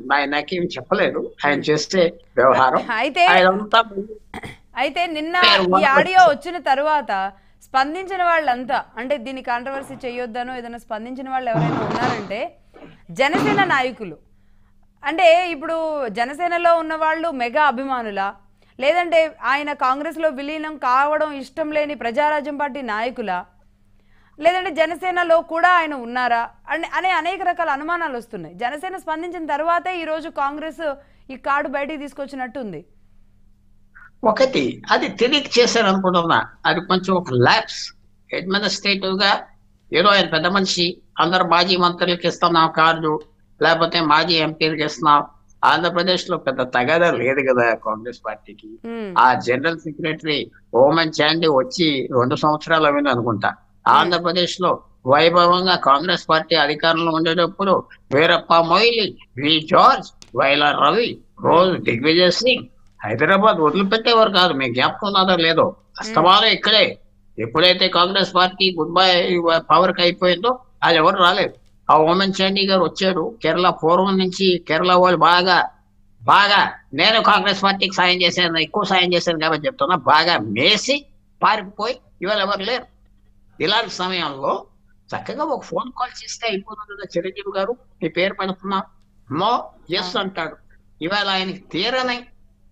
ఆయన నాకేం చెప్పలేదు ఆయన చేస్తే వ్యవహారం అయితే ఆయనంతా అయితే నిన్న పేరు ఈ వన్ ఆడియో వచ్చిన తర్వాత స్పందించిన వాళ్ళంతా అంటే దీని కాంట్రవర్సీ చేయొద్దనో ఏదైనా స్పందించిన వాళ్ళు ఎవరైనా ఉన్నారంటే జనసేన నాయకులు అంటే ఇప్పుడు జనసేనలో ఉన్న వాళ్ళు మెగా అభిమానులా లేదంటే ఆయన కాంగ్రెస్లో విలీనం కావడం ఇష్టం లేని ప్రజారాజ్యం పార్టీ నాయకులా లేదంటే జనసేనలో కూడా ఆయన ఉన్నారా అని అనే అనేక రకాల అనుమానాలు వస్తున్నాయి జనసేన స్పందించిన తర్వాతే ఈరోజు కాంగ్రెస్ ఈ కార్డు బయటికి తీసుకొచ్చినట్టు ఉంది ఒకటి అది తెలియక చేశారు అనుకుంటున్నా అది కొంచెం ఒక ల్యాబ్స్ అడ్మినిస్ట్రేటివ్ గా ఏదో ఆయన పెద్ద మనిషి అందరు మాజీ మంత్రులకి ఇస్తున్నాం కార్డు లేకపోతే మాజీ ఎంపీలకి ఇస్తున్నాం ఆంధ్రప్రదేశ్ లో పెద్ద తగాదా లేదు కదా కాంగ్రెస్ పార్టీకి ఉమ్, ఆ జనరల్ సెక్రటరీ ఓమన్ చాండీ వచ్చి రెండు సంవత్సరాలు అయింది అనుకుంటా ఆంధ్రప్రదేశ్ లో వైభవంగా కాంగ్రెస్ పార్టీ అధికారంలో ఉండేటప్పుడు వీరప్ప మొయిలి వి జార్జ్ వైలా రవి రోజు దిగ్విజయ్ సింగ్ హైదరాబాద్ వదిలిపెట్టేవారు కాదు మీకు జ్ఞాపకం ఉన్నదో లేదో అస్తమానం ఇక్కడే ఎప్పుడైతే Congress party good bye power కి అయిపోయిందో అది ఎవరు రాలేదు ఆ ఓమన్ చాండీ గారు వచ్చాడు కేరళ పూర్వం నుంచి కేరళ వాళ్ళు బాగా బాగా నేను కాంగ్రెస్ పార్టీకి సాయం చేశాను ఎక్కువ సాయం చేశాను కాబట్టి చెప్తున్నా బాగా మేసి పారిపోయి ఇవాళ ఎవరు లేరు ఇలాంటి సమయంలో చక్కగా ఒక ఫోన్ కాల్ చేస్తే అయిపోతుంది కదా చిరంజీవి గారు మీ పేరు పెడుతున్నాం నో ఎస్ అంటాడు ఇవాళ ఆయనకి తీరని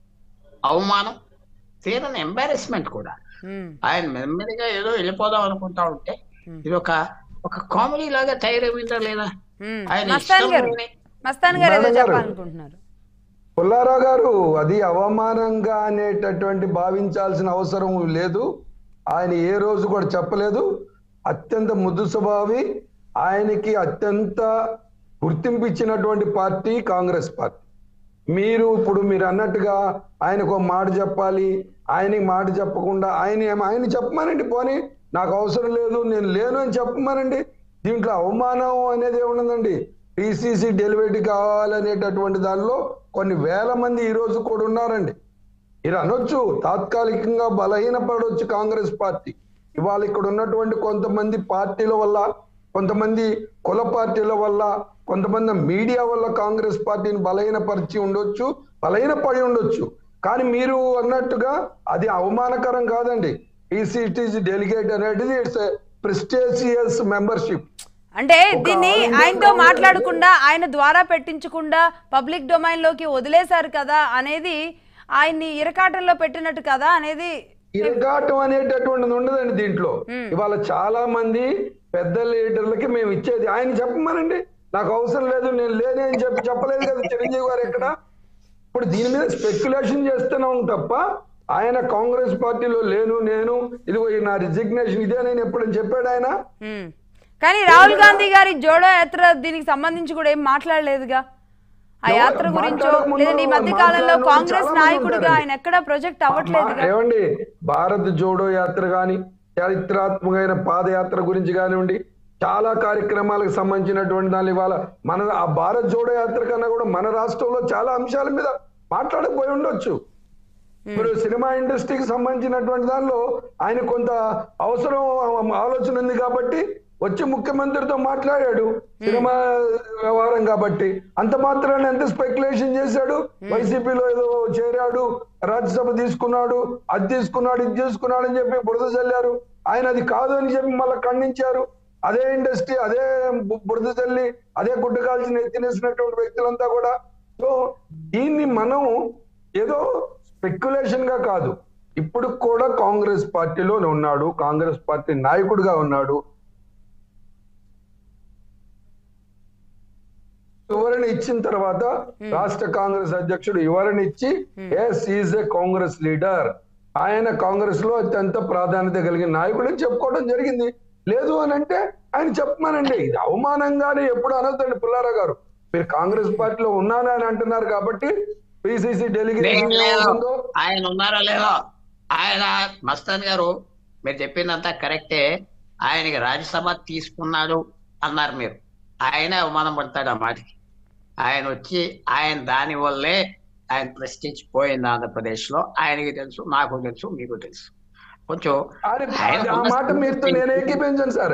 అవమానం తీరని ఎంబారెస్మెంట్ కూడా ఉమ్, ఆయన నెమ్మదిగా ఏదో వెళ్ళిపోదాం అనుకుంటా ఉంటే Hmm. ఇది ఒక ఒక కామెడీ లాగా తయారైందా లేదా ఉమ్. ఆయన మస్తాన్ ఇష్టం గారు లేని- మస్తాన్ గారు ఏదో మేడం గారు. చెప్పాలనుకుంటున్నారు పుల్లారావు గారు అది అవమానంగా అనేటటువంటి భావించాల్సిన అవసరం లేదు ఆయన ఏ రోజు కూడా చెప్పలేదు అత్యంత ముద్దు స్వభావి ఆయనకి అత్యంత గుర్తింపు ఇచ్చినటువంటి పార్టీ కాంగ్రెస్ పార్టీ మీరు ఇప్పుడు మీరు అన్నట్టుగా ఆయనకు ఒక మాట చెప్పాలి ఆయనకి మాట చెప్పకుండా ఆయన ఏం- ఆయన చెప్పమనండి పోనీ నాకు అవసరం లేదు నేను లేను అని చెప్పమనండి దీంట్లో అవమానం అనేది ఏమున్నదండి పిసిసి డెలివరీ కావాలనేటటువంటి దానిలో కొన్ని వేల మంది ఈ రోజు కూడా ఉన్నారండి మీరు అనొచ్చు తాత్కాలికంగా బలహీనపడవచ్చు కాంగ్రెస్ పార్టీ ఇవాళ ఇక్కడ ఉన్నటువంటి కొంతమంది పార్టీల వల్ల కొంతమంది కుల పార్టీల వల్ల కొంతమంది మీడియా వల్ల కాంగ్రెస్ పార్టీని బలహీనపరిచి ఉండొచ్చు బలహీనపడి ఉండొచ్చు కానీ మీరు అన్నట్టుగా అది అవమానకరం కాదండి ఈసీటీసీ డెలిగేట్ అనేది ఇట్స్ ప్రెస్టేసియస్ మెంబర్షిప్ అంటే ఒక దీన్ని ఆల్ ఇండియా ఆయనతో కాంగ్రెస్ మాట్లాడకుండా ఆయన ద్వారా పెట్టించకుండా పబ్లిక్ డొమైన్ లోకి వదిలేశారు కదా అనేది ఆయన్ని ఇరకాటంలో పెట్టినట్టు కదా అనేది ఇరగాటం అనేటటువంటిది ఉండదండి దీంట్లో ఇవాళ చాలా మంది పెద్ద లీడర్లకి మేము ఇచ్చేది ఆయన చెప్పమనండి నాకు అవసరం లేదు నేను లేని అని చెప్పి చెప్పలేదు కదా చిరంజీవి గారు ఎక్కడ ఇప్పుడు దీని మీద స్పెక్యులేషన్ చేస్తున్నాం తప్ప ఆయన కాంగ్రెస్ పార్టీలో లేను నేను ఇదిగో ఈ నా రిజిగ్నేషన్ ఇదే నేను ఎప్పుడని చెప్పాడు ఆయన ఉమ్. కానీ రాహుల్ గాంధీ గారి జోడో యాత్ర దీనికి సంబంధించి కూడా ఏం మాట్లాడలేదుగా ఆ ఎవరు యాత్ర గురించో మాట్లాడకముందు లేదంటే ఈ మధ్య కాలంలో మాట్లాడిన వాళ్ళు కాంగ్రెస్ చాలా మంది నాయకుడిగా ఉంటారండి. ఆయన ఎక్కడ ప్రొజెక్ట్ అవ్వట్లేదుగా మా- ఏమండి భారత్ జోడో యాత్ర గాని చారిత్రాత్మకమైన పాదయాత్ర గురించి కానివ్వండి చాలా కార్యక్రమాలకు సంబంధించినటువంటి దాని ఇవాళ మన ఆ భారత్ జోడో యాత్ర కన్నా కూడా మన రాష్ట్రంలో చాలా అంశాల మీద మాట్లాడకపోయి ఉండొచ్చు ఇప్పుడు సినిమా ఇండస్ట్రీకి సంబంధించినటువంటి దానిలో ఆయన కొంత అవసరం ఆలోచన ఉంది కాబట్టి వచ్చి ముఖ్యమంత్రితో మాట్లాడాడు సినిమా వ్యవహారం కాబట్టి అంత మాత్రాన్ని ఎంత స్పెక్యులేషన్ చేశాడు వైసీపీలో ఏదో చేరాడు రాజ్యసభ తీసుకున్నాడు అది తీసుకున్నాడు ఇది తీసుకున్నాడు అని చెప్పి బురద చల్లారు ఆయన అది కాదు అని చెప్పి మళ్ళీ ఖండించారు అదే ఇండస్ట్రీ అదే బు- బురద చల్లి అదే గుడ్డ కాల్చిన ఎత్తినేసినటువంటి వ్యక్తులంతా కూడా సో దీన్ని మనం ఏదో స్పెక్యులేషన్ గా కాదు ఇప్పుడు కూడా కాంగ్రెస్ పార్టీలో ఉన్నాడు కాంగ్రెస్ పార్టీ నాయకుడిగా ఉన్నాడు వివరణ ఇచ్చిన తర్వాత రాష్ట్ర కాంగ్రెస్ అధ్యక్షుడు వివరణ ఇచ్చి yes is a Congress leader ఆయన కాంగ్రెస్ లో అత్యంత ప్రాధాన్యత కలిగిన నాయకుడు అని చెప్పుకోవడం జరిగింది లేదు అని అంటే ఆయన చెప్పమనండి ఇది అవమానంగానే ఎప్పుడు అనొద్దండి పుల్లారా గారు మీరు కాంగ్రెస్ పార్టీలో ఉన్నాను అని అంటున్నారు కాబట్టి పిసిసి లేదు, డెలిగేషన్ లేదు. ఏమవుతుందో ఆయన ఉన్నారో లేదో ఆయన మస్తాన్ గారు మీరు చెప్పిందంతా కరెక్టే ఆయనకి రాజ్యసభ తీసుకున్నాడు అన్నారు మీరు ఆయన అవమానం పడతాడు ఆ మాటకి ఆయన వచ్చి ఆయన దాని వల్లే ఆయన ప్రెస్టీజ్ పోయింది ఆంధ్రప్రదేశ్ లో ఆయనకి తెలుసు నాకు తెలుసు మీకు తెలుసు కొంచెం ఆయన- ఆయన ఆ మాట మీరుతో నేను ఏకీపించాను సార్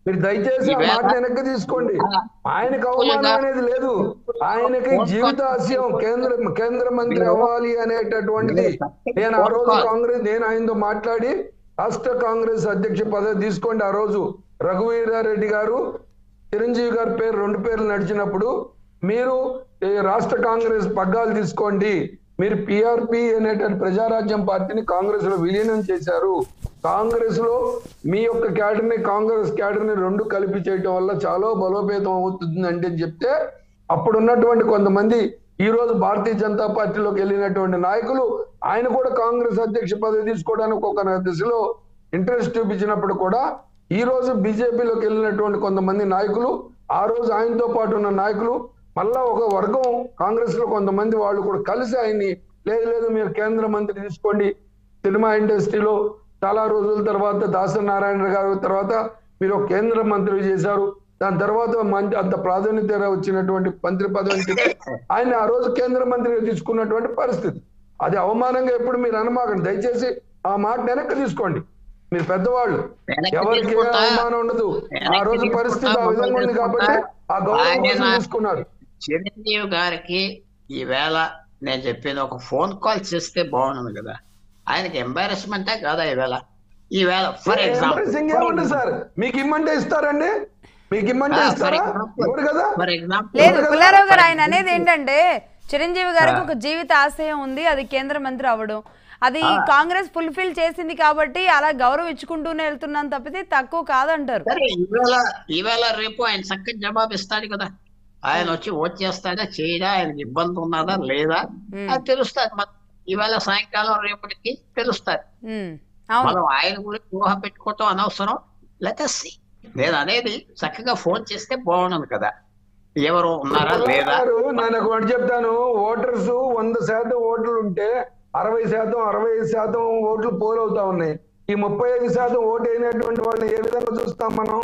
మీరు దయచేసి ఆ ఈవేళ- మాట వెనక్కి తీసుకోండి ఆయనకు అవమానం అనేది లేదు ఆయనకి జీవితాశయం కేంద్ర కేంద్ర మంత్రి అవ్వాలి అనేటటువంటిది నేను ఆ రోజు కాంగ్రెస్ నేను ఆయనతో మాట్లాడి రాష్ట్ర కాంగ్రెస్ అధ్యక్ష పదవి తీసుకోండి ఆ రోజు రఘువీరారెడ్డి గారు చిరంజీవి గారి పేరు రెండు పేర్లు నడిచినప్పుడు మీరు ఈ రాష్ట్ర కాంగ్రెస్ పగ్గాలు తీసుకోండి మీరు పిఆర్పి అనేటువంటి ప్రజారాజ్యం పార్టీని కాంగ్రెస్ లో విలీనం చేశారు కాంగ్రెస్ లో మీ యొక్క క్యాడర్ ని కాంగ్రెస్ క్యాడర్ ని రెండు కలిపి చేయటం వల్ల చాలా బలోపేతం అవుతుంది అంటే చెప్తే అప్పుడు ఉన్నటువంటి కొంతమంది ఈ రోజు భారతీయ జనతా పార్టీలోకి వెళ్ళినటువంటి నాయకులు ఆయన కూడా కాంగ్రెస్ అధ్యక్ష పదవి తీసుకోవడానికి ఒక దిశలో ఇంట్రెస్ట్ చూపించినప్పుడు కూడా ఈ రోజు బీజేపీలోకి వెళ్ళినటువంటి కొంతమంది నాయకులు ఆ రోజు ఆయనతో పాటు ఉన్న నాయకులు మళ్ళా ఒక వర్గం కాంగ్రెస్ లో కొంతమంది వాళ్ళు కూడా కలిసి ఆయన్ని లేదు లేదు మీరు కేంద్ర మంత్రి తీసుకోండి సినిమా ఇండస్ట్రీలో చాలా రోజుల తర్వాత దాసరి నారాయణ గారు తర్వాత మీరు ఒక కేంద్ర మంత్రి చేశారు దాని తర్వాత మంచి అంత ప్రాధాన్యత వచ్చినటువంటి మంత్రి పదవిని చెప్పి ఆయన ఆ రోజు కేంద్ర మంత్రిగా తీసుకున్నటువంటి పరిస్థితి అది అవమానంగా ఎప్పుడు మీరు అనమాకండి దయచేసి ఆ మాట వెనక్కి తీసుకోండి మీరు పెద్దవాళ్ళు వెనక్కి ఎవరికి ఏ తీసుకుంటా. అవమానం ఉండదు ఆ వెనక్కి రోజు తీసుకుంటా, పరిస్థితి ఆ విధంగా ఉంది కాబట్టి ఆ గౌరవం ఆయన కోసం నా- తీసుకున్నారు చిరంజీవి గారికి ఈవేళ నేను చెప్పిన ఒక ఫోన్ కాల్ చేస్తే బాగుంది కదా ఆయనకి ఎంబారస్మెంటే కాదా ఈవేళ ఈవేళ ఫర్ ఎంబరెసింగ్ ఏముంది సార్ మీకు ఇమ్మంటే ఇస్తారండి మీకు ఇమ్మంటే ఇస్తారా ఇవ్వరు కదా ఫర్ ఎగ్జాంపుల్ లేదు పుల్లారావు గారు ఆయన అనేది ఏంటంటే చిరంజీవి గారికి ఒక జీవిత ఆశయం ఉంది అది కేంద్ర మంత్రి అవ్వడం అది కాంగ్రెస్ ఫుల్ఫిల్ చేసింది కాబట్టి అలా గౌరవం ఇచ్చుకుంటూనే వెళ్తున్నాను తప్పితే తక్కువ కాదంటారు సరే ఈవేళ ఈవేళ రేపు ఆయన చక్కటి జవాబు ఇస్తాడు కదా ఆయన వచ్చి ఓట్ చేస్తాడా చేయడా ఆయనకి ఇబ్బంది ఉన్నదా లేదా అది తెలుస్తుంది మన ఈవేళ సాయంకాలం రేపటికి తెలుస్తుంది ఉమ్, అవును మనం ఆయన గురించి ఊహ పెట్టుకోవటం అనవసరం లెటస్సి నేను అనేది చక్కగా ఫోన్ చేస్తే బాగుండదు కదా ఎవరు ఉన్నారా లేదా గారు, నేను ఒకటి చెప్తాను ఓటర్స్ వంద శాతం ఓట్లు ఉంటే అరవై శాతం అరవై ఐదు శాతం ఓట్లు పోల్ అవుతా ఉన్నాయి ఈ ముప్పై ఐదు శాతం ఓటు అయినటువంటి వాళ్ళని ఏ విధంగా చూస్తాం మనం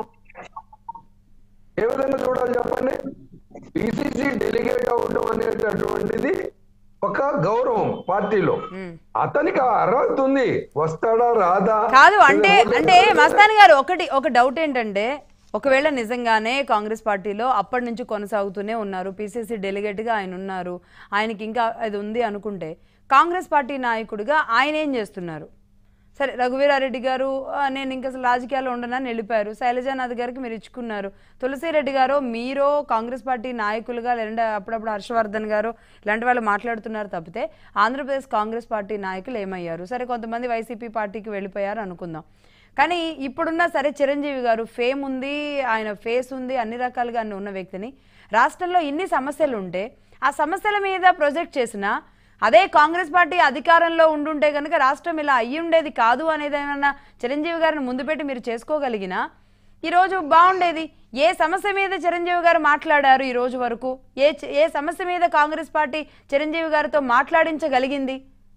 ఏ విధంగా చూడాలి చెప్పండి పిసిసి డెలిగేట్ అవడం అనేటటువంటిది ఒక గౌరవం పార్టీలో ఉమ్. అతనికి ఆ అర్హత ఉంది వస్తాడా రాదా కాదు అంటే అంటే మస్తాన్ గారు ఒకటి ఒక డౌట్ ఏంటంటే ఒకవేళ నిజంగానే కాంగ్రెస్ పార్టీలో అప్పటి నుంచి కొనసాగుతూనే ఉన్నారు పిసిసి డెలిగేట్గా ఆయన ఉన్నారు ఆయనకి ఇంకా అది ఉంది అనుకుంటే కాంగ్రెస్ పార్టీ నాయకుడిగా ఆయన ఏం చేస్తున్నారు సరే రఘువీరారెడ్డి గారు "ఆ, నేను ఇంకా అసలు రాజకీయాల్లో ఉండనని వెళ్ళిపోయారు శైలజానాథ్ గారికి మీరు ఇచ్చుకున్నారు తులసిరెడ్డి గారు మీరో కాంగ్రెస్ పార్టీ నాయకులుగా లేదంటే అప్పుడప్పుడు హర్షవర్ధన్ గారు ఇలాంటి వాళ్ళు మాట్లాడుతున్నారు తప్పితే ఆంధ్రప్రదేశ్ కాంగ్రెస్ పార్టీ నాయకులు ఏమయ్యారు సరే కొంతమంది వైసీపీ పార్టీకి వెళ్ళిపోయారు అనుకుందాం కానీ ఇప్పుడున్న సరే చిరంజీవి గారు ఫేమ్ ఉంది ఆయన ఫేస్ ఉంది అన్ని రకాలుగా అన్ని ఉన్న వ్యక్తిని రాష్ట్రంలో ఇన్ని సమస్యలు ఉంటే ఆ సమస్యల మీద ప్రొజెక్ట్ చేసిన అదే కాంగ్రెస్ పార్టీ అధికారంలో ఉండుంటే కనుక రాష్ట్రం ఇలా అయ్యి ఉండేది కాదు అనేది ఏమన్నా చిరంజీవి గారిని ముందు పెట్టి మీరు చేసుకోగలిగినా ఈరోజు బాగుండేది ఏ సమస్య మీద చిరంజీవి గారు మాట్లాడారు ఈ రోజు వరకు ఏ చ- ఏ సమస్య మీద కాంగ్రెస్ పార్టీ చిరంజీవి గారితో మాట్లాడించగలిగింది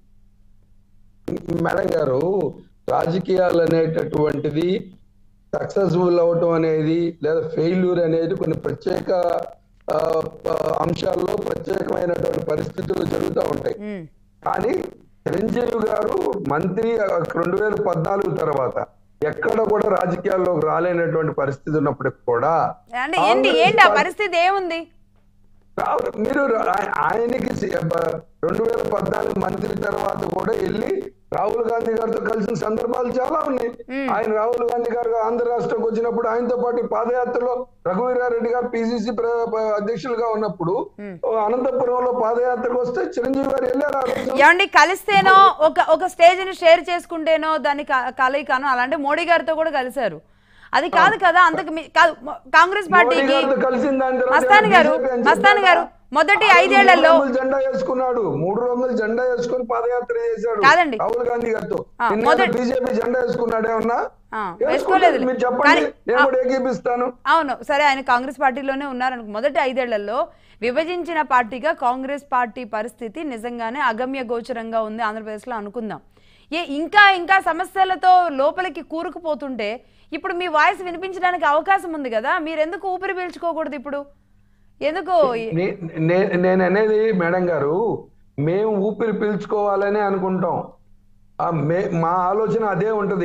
మేడం గారు రాజకీయాలు అనేటటువంటిది సక్సెస్ఫుల్ అవటం అనేది లేదా ఫెయిల్యూర్ అనేది కొన్ని ప్రత్యేక ఆ, ఆ, అంశాల్లో ప్రత్యేకమైనటువంటి పరిస్థితులు జరుగుతూ ఉంటాయి ఉమ్, కానీ చిరంజీవి గారు మంత్రి రెండు వేల పద్నాలుగు తర్వాత ఎక్కడ కూడా రాజకీయాల్లోకి రాలేనటువంటి పరిస్థితి ఉన్నప్పటికి కూడా అంటే ఏంటి కాంగ్రెస్ ఏంటి ఆ పార్టీ- పరిస్థితి ఏముంది రావు- మీరు రా- ఆయనకి సి- బ- రెండు వేల పద్నాలుగు మంత్రి తర్వాత కూడా వెళ్ళి రాహుల్ గాంధీ గారితో కలిసిన సందర్భాలు చాలా ఉన్నాయి ఆయన రాహుల్ గాంధీ గారు ఆంధ్ర రాష్ట్రంకి వచ్చినప్పుడు ఆయనతో పాటు పాదయాత్రలో రఘువీరారెడ్డి గారు పిసిసి అధ్యక్షులుగా ఉన్నప్పుడు అనంతపురంలో పాదయాత్రకు వస్తే చిరంజీవి గారు వెళ్ళారు ఆ రోజు. ఏమండి కలిస్తేనో ఒక ఒక స్టేజ్ ని షేర్ చేసుకుంటేనో దాన్ని క- కలయికనో అలాంటి మోడీ గారితో కూడా కలిశారు అది కాదు కదా అంతకు మీ- కాదు మొ- కాంగ్రెస్ మోడీ పార్టీకి గారితో కలిసిన దాని తర్వాత మస్తాన్ గారు BJP అని మస్తాన్ చెప్పారా? గారు మొదటి ఆ రోజు ఐదేళ్లలో మూడు రంగుల జెండా వేసుకున్నాడు మూడు రంగుల జెండా వేసుకుని పాదయాత్ర చేశాడు కాదండి. రాహుల్ గాంధీ గారితో ఆ, నిన్న మొదటి- బీజేపీ జెండా వేసుకున్నాడు ఏమన్నా ఆ, వేసుకోలేదు. వేసుకోలేదు మీరు చెప్పండి కానీ- నేను కూడా ఏకీపిస్తాను అవును సరే ఆయన కాంగ్రెస్ పార్టీలోనే ఉన్నారనుకో మొదటి ఐదేళ్లలో విభజించిన పార్టీగా కాంగ్రెస్ పార్టీ పరిస్థితి నిజంగానే అగమ్య గోచరంగా ఉంది ఆంధ్రప్రదేశ్లో అనుకుందాం ఏ ఇంకా ఇంకా సమస్యలతో లోపలికి కూరుకుపోతుంటే ఇప్పుడు మీ వాయిస్ వినిపించడానికి అవకాశం ఉంది కదా మీరు ఎందుకు ఊపిరి పీల్చుకోకూడదు ఇప్పుడు ఎందుకు నే- నే- నేను అనేది మేడం గారు మేము ఊపిరి పీల్చుకోవాలని అనుకుంటాం ఆ మే మా ఆలోచన అదే ఉంటది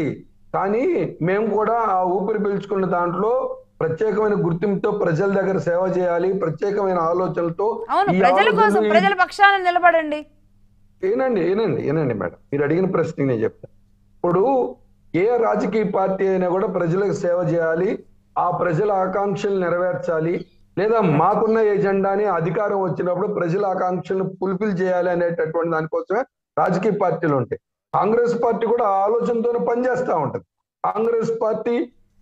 కానీ మేము కూడా ఆ ఊపిరి పీల్చుకున్న దాంట్లో ప్రత్యేకమైన గుర్తింపుతో ప్రజల దగ్గర సేవ చేయాలి ప్రత్యేకమైన ఆలోచనలతో అవును ఈ ప్రజల కోసం ఆలోచనలు- ప్రజల పక్షాన నిలబడండి ఏనండి ఏనండి ఏనండి మేడం మీరు అడిగిన ప్రశ్న నేను చెప్తాను ఇప్పుడు ఏ రాజకీయ పార్టీ అయినా కూడా ప్రజలకు సేవ చేయాలి ఆ ప్రజల ఆకాంక్షలు నెరవేర్చాలి లేదా మాకున్న ఎజెండాని అధికారం వచ్చినప్పుడు ప్రజల ఆకాంక్షలను ఫుల్ఫిల్ చేయాలి అనేటటువంటి దానికోసమే రాజకీయ పార్టీలు ఉంటాయి కాంగ్రెస్ పార్టీ కూడా ఆ ఆలోచనతోనే పనిచేస్తూ ఉంటది కాంగ్రెస్ పార్టీ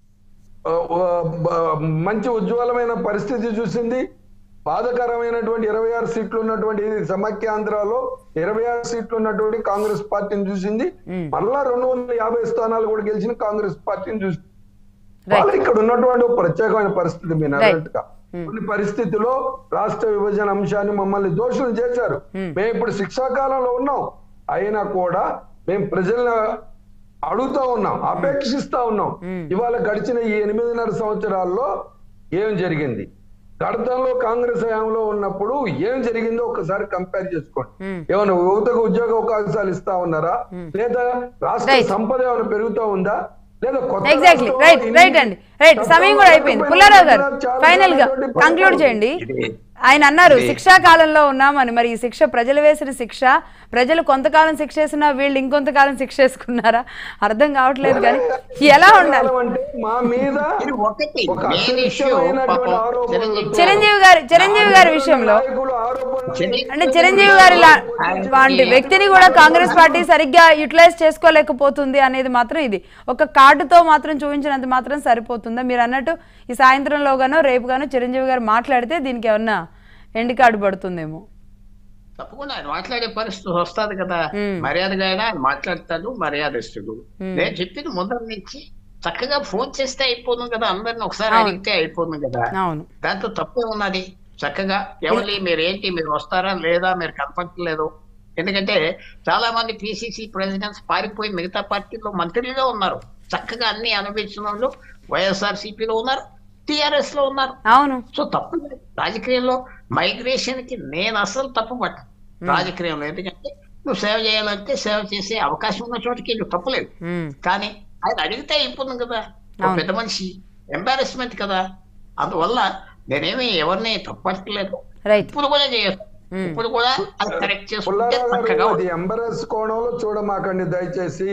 ఆ, ఆ, బ- మంచి ఉజ్వలమైన పరిస్థితి చూసింది బాధకరమైనటువంటి ఇరవై ఆరు సీట్లు ఉన్నటువంటి సమాఖ్యాంధ్రాలో ఇరవై ఆరు సీట్లు ఉన్నటువంటి కాంగ్రెస్ పార్టీని చూసింది మరలా రెండు వందల యాభై స్థానాలు కూడా గెలిచిన కాంగ్రెస్ పార్టీని చూసింది వాళ్ళు ఇక్కడ ఉన్నటువంటి ఒక ప్రత్యేకమైన పరిస్థితి మీరు అన్నట్టుగా కొన్ని పరిస్థితుల్లో రాష్ట్ర విభజన అంశాన్ని మమ్మల్ని దోషులు చేశారు మేము ఇప్పుడు శిక్షాకాలంలో ఉన్నాం అయినా కూడా మేము ప్రజలను అడుగుతా ఉన్నాం అపేక్షిస్తా ఉన్నాం ఇవాళ గడిచిన ఈ ఎనిమిదిన్నర సంవత్సరాల్లో ఏం జరిగింది గతంలో కాంగ్రెస్ హయాంలో ఉన్నప్పుడు ఏం జరిగిందో ఒకసారి కంపేర్ చేసుకోండి ఏమైనా యువతకు ఉద్యోగ అవకాశాలు ఇస్తా ఉన్నారా లేదా రాష్ట్ర Right. సంపద ఏమైనా పెరుగుతా ఉందా లేదా కొత్త ఎగ్జాక్ట్లీ రాష్ట్రంలో రైట్ ఇన్ని రైట్ అండి రైట్ సమయం కూడా అయిపోయింది పుల్లారావు గారు చాలా ఫైనల్ గా రకాలైనటువంటి కంక్లూడ్ చేయండి ఆయన అన్నారు శిక్షా కాలంలో ఉన్నామని మరి ఈ శిక్ష ప్రజలు వేసిన శిక్ష ప్రజలు కొంతకాలం శిక్ష వేసినా వీళ్ళు ఇంకొంతకాలం శిక్ష వేసుకున్నారా అర్థం కావట్లేదు కానీ ఎలా ఉండాలి శిక్షాకాలం అంటే మా మీద ఇది ఒకటి ఒక మెయిన్ ఇష్యూ అసత్యమైనటువంటి ఆరోపణలతో చిరంజీవి గారి చిరంజీవి గారి విషయంలో నాయకులు ఆరోపణలు అంటే చిరంజీవి గారి లా- లాంటి వ్యక్తిని కూడా కాంగ్రెస్ పార్టీ సరిగ్గా యూటిలైజ్ చేసుకోలేకపోతుంది అనేది మాత్రం ఇది ఒక కార్డుతో మాత్రం చూపించినంత మాత్రం సరిపోతుందా మీరు అన్నట్టు ఈ సాయంత్రంలోగానో రేపుగానో చిరంజీవి గారు మాట్లాడితే దీనికి ఏమన్నా ఎండి కార్డు పడుతుందేమో తప్పకుండా ఆయన మాట్లాడే పరిస్థితి వస్తుంది కదా మర్యాదగా అయినా ఆయన మాట్లాడతాడు మర్యాదస్తుడు నేను చెప్పింది ముందర నుంచి చక్కగా ఫోన్ చేస్తే అయిపోతుంది కదా అందరిని ఒకసారి అడిగితే అయిపోతుంది కదా అవును దాంతో తప్పే ఉన్నది చక్కగా ఎవరి మీరు ఏంటి మీరు వస్తారా లేదా మీరు కనపడలేదు ఎందుకంటే చాలా మంది పిసిసి ప్రెసిడెంట్స్ పారిపోయి మిగతా పార్టీలో మంత్రులుగా ఉన్నారు చక్కగా అన్ని అనుభవించిన వాళ్ళు వైఎస్ఆర్ సిపిలో ఉన్నారు టిఆర్ఎస్ లో ఉన్నారు అవును సో తప్పు లేదు. రాజకీయంలో మైగ్రేషన్ కి నేను అసలు తప్పు పట్టు రాజకీయంలో ఎందుకంటే నువ్వు సేవ చేయాలంటే సేవ చేసే అవకాశం ఉన్న చోటికి నువ్వు తప్పులేదు ఉమ్, కానీ ఆయన అడిగితే అయిపోతుంది కదా ఒక పెద్ద మనిషి ఎంబారెస్మెంట్ కదా అందువల్ల నేనేమి ఎవరిని తప్పట్లేదు రైట్ ఇప్పుడు కూడా చేయొచ్చు ఇప్పుడు కూడా అది కరెక్ట్ చేసుకుంటే పుల్లారావు చక్కగా గారు ఉంటుంది. అది ఎంబరస్ కోణంలో చూడమాకండి దయచేసి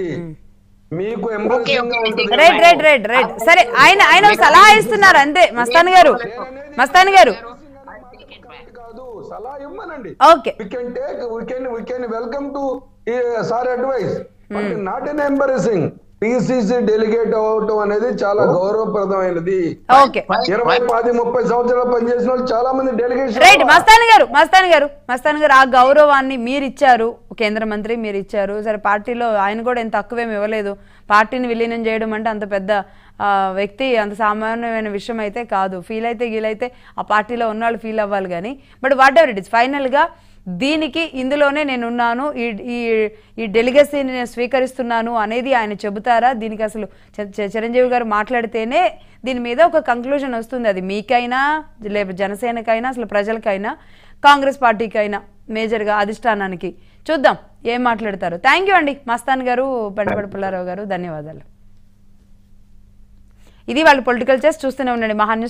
మీకు ఓకే, ఎంబరసింగ్ ఓకే. ఉంటుంది రైట్ రైట్ రైట్ రైట్ సరే ఆయన ఆయన ఒక సలహా ఇస్తున్నారు అంతే మస్తాన్ గారు మస్తాన్ గారు కాదు సలహా ఇవ్వనండి okay we can take we can we can welcome to uh, sir advice but not an embarrassing PCC delegate అవటం అనేది చాలా గౌరవప్రదమైనది ఓకే ఇరవై పది ముప్పై సంవత్సరాలు పనిచేసిన వాళ్ళు చాలా మంది డెలిగేషన్ రైట్ మస్తాన్ గారు మస్తాన్ గారు మస్తాన్ గారు ఆ గౌరవాన్ని మీరు ఇచ్చారు కేంద్ర మంత్రి మీరు ఇచ్చారు సరే పార్టీలో ఆయన కూడా ఎంత తక్కువేమి ఇవ్వలేదు పార్టీని విలీనం చేయడం అంటే అంత పెద్ద ఆ, వ్యక్తి అంత సామాన్యమైన విషయం అయితే కాదు ఫీల్ అయితే గీలైతే ఆ పార్టీలో ఉన్నవాళ్ళు ఫీల్ అవ్వాలి కానీ but whatever it is ఫైనల్గా దీనికి ఇందులోనే నేను ఉన్నాను ఈ ఈ ఈ డెలిగసీని నేను స్వీకరిస్తున్నాను అనేది ఆయన చెబుతారా దీనికి అసలు చ- చ- చిరంజీవి గారు మాట్లాడితేనే దీని మీద ఒక కంక్లూజన్ వస్తుంది అది మీకైనా లేకపోతే జనసేనకైనా అసలు ప్రజలకైనా కాంగ్రెస్ పార్టీకైనా మేజర్గా అధిష్టానానికి చూద్దాం ఏం మాట్లాడతారు థ్యాంక్ యూ అండి మస్తాన్ గారు పెండపడి పుల్లారావు గారు ధన్యవాదాలు ఇది వాళ్ళు పొలిటికల్ చేసి చూస్తూనే ఉండండి మహా న్యూస్